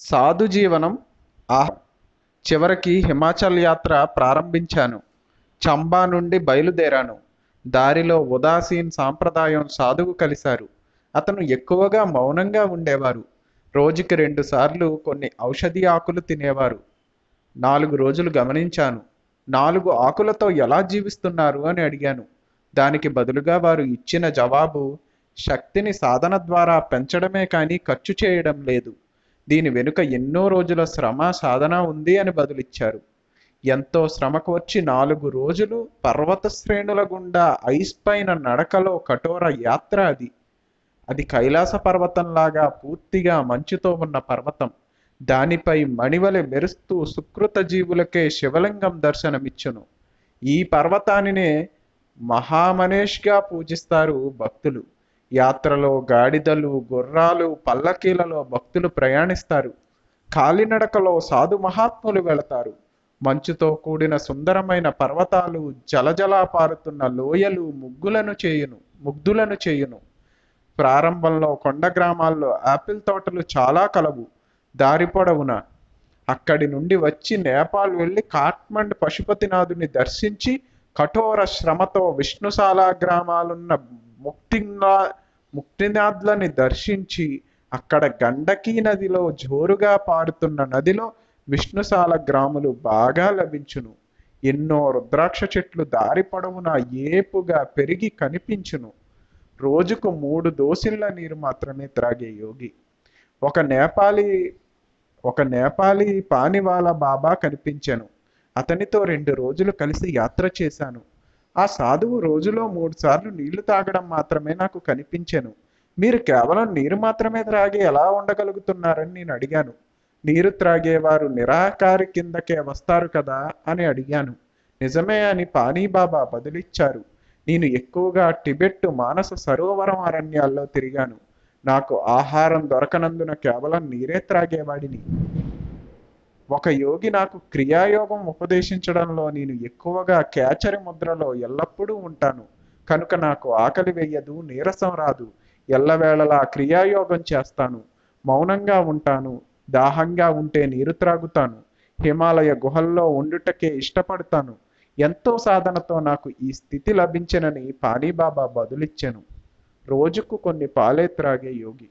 సాధు జీవనం ఆహ్ చివరికి హిమాచల్ యాత్ర ప్రారంభించాను చంబా నుండి బయలుదేరాను దారిలో ఉదాసీన్ సాంప్రదాయం సాధువు కలిశారు అతను ఎక్కువగా మౌనంగా ఉండేవారు రోజుకి రెండు సార్లు కొన్ని ఔషధి ఆకులు తినేవారు నాలుగు రోజులు గమనించాను నాలుగు ఆకులతో ఎలా జీవిస్తున్నారు అని అడిగాను దానికి బదులుగా వారు ఇచ్చిన జవాబు శక్తిని సాధన ద్వారా పెంచడమే కానీ ఖర్చు చేయడం లేదు దీని వెనుక ఎన్నో రోజుల శ్రమ సాధన ఉంది అని బదులిచ్చారు ఎంతో శ్రమకు వచ్చి నాలుగు రోజులు పర్వత శ్రేణుల గుండా ఐస్ పైన నడకలో కఠోర యాత్ర అది అది కైలాస పర్వతంలాగా పూర్తిగా మంచుతో ఉన్న పర్వతం దానిపై మణివలె మెరుస్తూ సుకృత జీవులకే శివలింగం దర్శనమిచ్చును ఈ పర్వతానినే మహామనేష్గా పూజిస్తారు భక్తులు యాత్రలో గాడిదలు గుర్రాలు పల్లకీలలో భక్తులు ప్రయాణిస్తారు కాలినడకలో సాధు మహాత్ములు వెళతారు మంచుతో కూడిన సుందరమైన పర్వతాలు జలజలా పారుతున్న లోయలు ముగ్గులను చేయును ముగ్ధులను చేయును ప్రారంభంలో కొండ గ్రామాల్లో ఆపిల్ తోటలు చాలా కలవు దారి పొడవున అక్కడి నుండి వచ్చి నేపాల్ వెళ్ళి కాట్మండ్ పశుపతినాథుని దర్శించి కఠోర శ్రమతో విష్ణుశాల గ్రామాలున్న ముక్తినా ముక్తినాథ్లని దర్శించి అక్కడ గండకీ నదిలో జోరుగా పారుతున్న నదిలో విష్ణుశాల గ్రాములు బాగా లభించును ఎన్నో రుద్రాక్ష చెట్లు దారి పొడవునా ఏపుగా పెరిగి కనిపించును రోజుకు మూడు దోసిళ్ల నీరు మాత్రమే త్రాగే యోగి ఒక నేపాలీ ఒక నేపాలీ పానివాలా బాబా కనిపించాను అతనితో రెండు రోజులు కలిసి యాత్ర చేశాను ఆ సాధువు రోజులో మూడు సార్లు నీళ్లు తాగడం మాత్రమే నాకు కనిపించెను మీరు కేవలం నీరు మాత్రమే త్రాగి ఎలా ఉండగలుగుతున్నారని నేను అడిగాను నీరు త్రాగేవారు నిరాకారి కిందకే వస్తారు కదా అని అడిగాను నిజమే అని పానీబాబా బదులిచ్చారు నేను ఎక్కువగా టిబెట్ మానస సరోవరం అరణ్యాల్లో తిరిగాను నాకు ఆహారం దొరకనందున కేవలం నీరే త్రాగేవాడిని ఒక యోగి నాకు క్రియాయోగం ఉపదేశించడంలో నేను ఎక్కువగా కేచరి ముద్రలో ఎల్లప్పుడూ ఉంటాను కనుక నాకు ఆకలి వేయదు నీరసం రాదు ఎల్లవేళలా క్రియాయోగం చేస్తాను మౌనంగా ఉంటాను దాహంగా ఉంటే నీరు త్రాగుతాను హిమాలయ గుహల్లో ఉండుటకే ఇష్టపడతాను ఎంతో సాధనతో నాకు ఈ స్థితి లభించనని పానీబాబా బదులిచ్చెను రోజుకు కొన్ని పాలే త్రాగే యోగి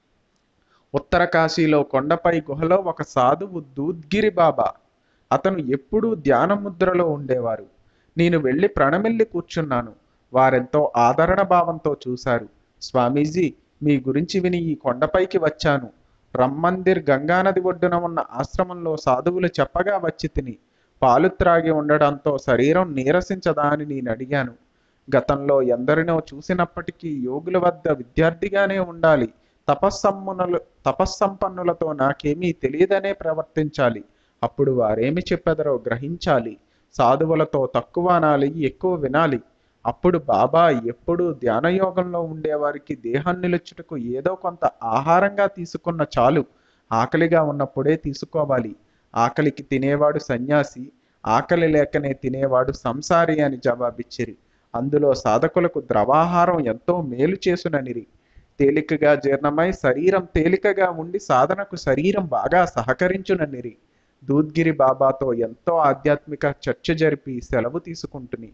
ఉత్తర కాశీలో కొండపై గుహలో ఒక సాధువు దూద్గిరి బాబా అతను ఎప్పుడూ ధ్యాన ముద్రలో ఉండేవారు నేను వెళ్ళి ప్రణమిల్లి కూర్చున్నాను వారెంతో ఆదరణ భావంతో చూశారు స్వామీజీ మీ గురించి విని ఈ కొండపైకి వచ్చాను రమ్మందిర్ గంగానది ఒడ్డున ఉన్న ఆశ్రమంలో సాధువులు చెప్పగా వచ్చి తిని పాలు త్రాగి ఉండడంతో శరీరం నీరసించదా అని నేను అడిగాను గతంలో ఎందరినో చూసినప్పటికీ యోగుల వద్ద విద్యార్థిగానే ఉండాలి తపస్సమ్మునులు తపస్సంపన్నులతో నాకేమీ తెలియదనే ప్రవర్తించాలి అప్పుడు వారేమి చెప్పెదరో గ్రహించాలి సాధువులతో తక్కువ అనాలి ఎక్కువ వినాలి అప్పుడు బాబా ఎప్పుడు ధ్యానయోగంలో ఉండేవారికి దేహం నిలుచుటకు ఏదో కొంత ఆహారంగా తీసుకున్న చాలు ఆకలిగా ఉన్నప్పుడే తీసుకోవాలి ఆకలికి తినేవాడు సన్యాసి ఆకలి లేకనే తినేవాడు సంసారి అని జవాబిచ్చిరి అందులో సాధకులకు ద్రవాహారం ఎంతో మేలు చేసుననిరి తేలికగా జీర్ణమై శరీరం తేలికగా ఉండి సాధనకు శరీరం బాగా సహకరించుననిరి దూద్గిరి బాబాతో ఎంతో ఆధ్యాత్మిక చర్చ జరిపి సెలవు తీసుకుంటుని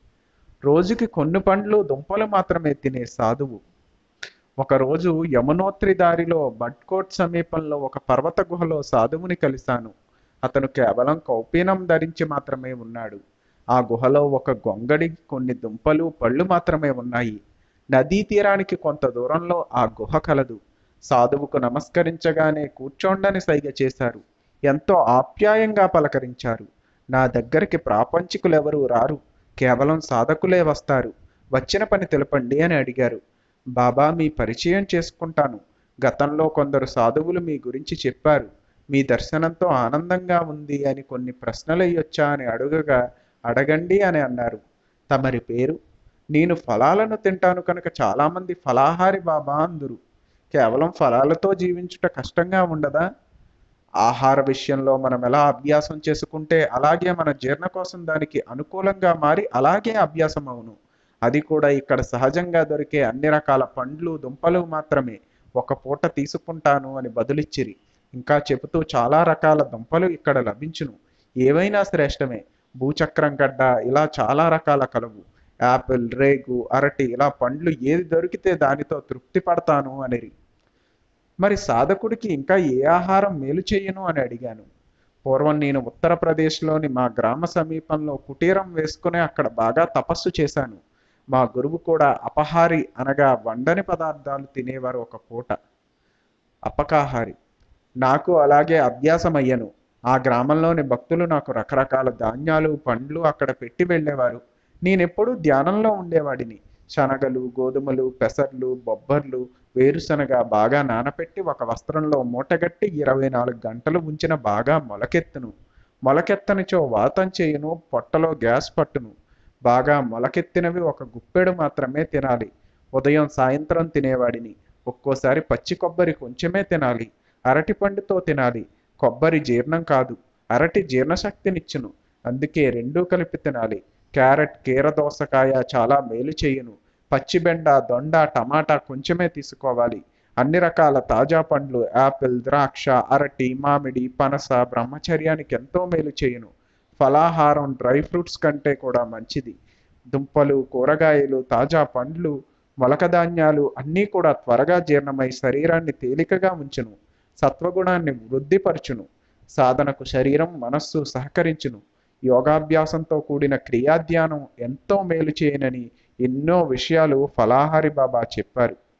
రోజుకి కొన్ని పండ్లు దుంపలు మాత్రమే తినే సాధువు ఒకరోజు యమునోత్రి దారిలో బట్కోట్ సమీపంలో ఒక పర్వత గుహలో సాధువుని కలిశాను అతను కేవలం కౌపీనం ధరించి మాత్రమే ఉన్నాడు ఆ గుహలో ఒక గొంగడి కొన్ని దుంపలు పళ్ళు మాత్రమే ఉన్నాయి నదీ తీరానికి కొంత దూరంలో ఆ గుహ కలదు సాధువుకు నమస్కరించగానే కూర్చోండని సైగ చేశారు ఎంతో ఆప్యాయంగా పలకరించారు నా దగ్గరికి ప్రాపంచికులెవరూ రారు కేవలం సాధకులే వస్తారు వచ్చిన పని తెలపండి అని అడిగారు బాబా మీ పరిచయం చేసుకుంటాను గతంలో కొందరు సాధువులు మీ గురించి చెప్పారు మీ దర్శనంతో ఆనందంగా ఉంది అని కొన్ని ప్రశ్నలు అయ్యొచ్చా అని అడుగగా అడగండి అని అన్నారు తమరి పేరు నేను ఫలాలను తింటాను కనుక చాలామంది ఫలాహారి బాబా అందురు కేవలం ఫలాలతో జీవించుట కష్టంగా ఉండదా ఆహార విషయంలో మనం ఎలా అభ్యాసం చేసుకుంటే అలాగే మన జీర్ణ కోసం దానికి అనుకూలంగా మారి అలాగే అభ్యాసం అవును అది కూడా ఇక్కడ సహజంగా దొరికే అన్ని రకాల పండ్లు దుంపలు మాత్రమే ఒక పూట తీసుకుంటాను అని బదులిచ్చిరి ఇంకా చెబుతూ చాలా రకాల దుంపలు ఇక్కడ లభించును ఏవైనా శ్రేష్టమే భూచక్రం గడ్డ ఇలా చాలా రకాల కలవు యాపిల్ రేగు అరటి ఇలా పండ్లు ఏది దొరికితే దానితో తృప్తి పడతాను అనిరి మరి సాధకుడికి ఇంకా ఏ ఆహారం మేలు చేయను అని అడిగాను పూర్వం నేను ఉత్తరప్రదేశ్లోని మా గ్రామ సమీపంలో కుటీరం వేసుకుని అక్కడ బాగా తపస్సు చేశాను మా గురువు కూడా అపహారి అనగా వండని పదార్థాలు తినేవారు ఒక పూట అపకాహారి నాకు అలాగే అభ్యాసమయ్యను ఆ గ్రామంలోని భక్తులు నాకు రకరకాల ధాన్యాలు పండ్లు అక్కడ పెట్టి వెళ్ళేవారు నేనెప్పుడూ ధ్యానంలో ఉండేవాడిని శనగలు గోధుమలు పెసర్లు బొబ్బర్లు వేరుశనగ బాగా నానపెట్టి ఒక వస్త్రంలో మూటగట్టి ఇరవై నాలుగు గంటలు ఉంచిన బాగా మొలకెత్తును మొలకెత్తనిచో వాతం చేయును పొట్టలో గ్యాస్ పట్టును బాగా మొలకెత్తినవి ఒక గుప్పెడు మాత్రమే తినాలి ఉదయం సాయంత్రం తినేవాడిని ఒక్కోసారి పచ్చి కొబ్బరి కొంచెమే తినాలి అరటి పండుతో తినాలి కొబ్బరి జీర్ణం కాదు అరటి జీర్ణశక్తినిచ్చును అందుకే రెండూ కలిపి తినాలి క్యారెట్ కీర దోసకాయ చాలా మేలు చేయును పచ్చిబెండ దొండ టమాటా కొంచెమే తీసుకోవాలి అన్ని రకాల తాజా పండ్లు యాపిల్ ద్రాక్ష అరటి మామిడి పనస బ్రహ్మచర్యానికి ఎంతో మేలు చేయును ఫలాహారం డ్రై ఫ్రూట్స్ కంటే కూడా మంచిది దుంపలు కూరగాయలు తాజా పండ్లు మొలకధాన్యాలు అన్నీ కూడా త్వరగా జీర్ణమై శరీరాన్ని తేలికగా ఉంచును సత్వగుణాన్ని వృద్ధిపరచును సాధనకు శరీరం మనస్సు సహకరించును యోగాభ్యాసంతో కూడిన క్రియాధ్యానం ఎంతో మేలు చేయనని ఎన్నో విషయాలు ఫలాహారి బాబా చెప్పారు